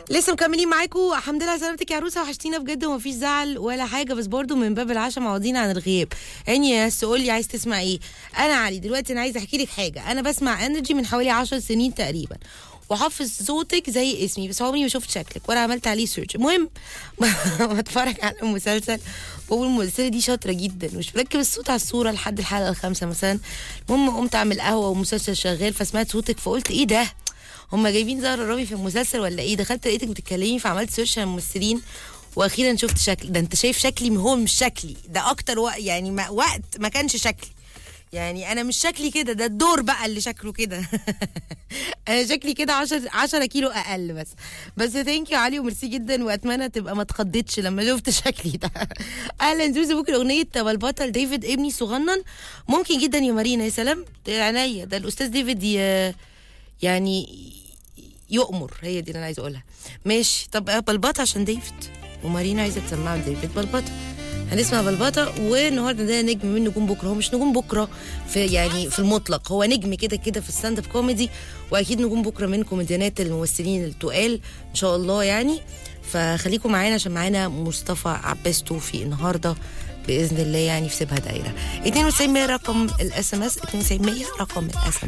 لسه مكملين معاكم الحمد لله على سلامتك يا عروسه وحشتينا بجد ومفيش زعل ولا حاجه بس برضو من باب العشاء معوضين عن الغياب عيني يا تقول لي عايز تسمع ايه انا علي دلوقتي انا عايزه احكي لك حاجه انا بسمع انرجي من حوالي 10 سنين تقريبا وحافظ صوتك زي اسمي بس عمري ما شفت شكلك ولا عملت عليه سيرش المهم بتفرج على المسلسل بقول الممثله دي شاطره جدا مش بركب الصوت على الصوره لحد الحلقه الخامسه مثلا المهم قمت اعمل قهوه ومسلسل شغال فسمعت صوتك فقلت ايه ده هما جايبين زهره الرامي في المسلسل ولا ايه دخلت لقيتك بتتكلمي فعملت سيرش على الممثلين واخيرا شفت شكل ده انت شايف شكلي هو مش شكلي ده اكتر وقت يعني ما وقت ما كانش شكلي يعني انا مش شكلي كده ده الدور بقى اللي شكله كده انا شكلي كده 10 10 كيلو اقل بس بس ثانك يو علي وميرسي جدا واتمنى تبقى ما اتخضتش لما شفت شكلي ده اهلا زوزو بكره اغنيه والبطل ديفيد ابني صغنن ممكن جدا يا مارينا يا سلام ده عينيا ده الاستاذ ديفيد ي... يعني يؤمر هي دي اللي انا عايزه اقولها ماشي طب بلبطه عشان ديفيد ومارينا عايزه تسمعه ديفيد بلبطه هنسمع بلبطه والنهارده ده نجم من نجوم بكره هو مش نجوم بكره في يعني في المطلق هو نجم كده كده في الستاند اب كوميدي واكيد نجوم بكره من كوميديانات الممثلين التقال ان شاء الله يعني فخليكم معانا عشان معانا مصطفى عباس توفي النهارده باذن الله يعني في سيبها دايره 92 رقم الاس ام اس 92 رقم الاس ام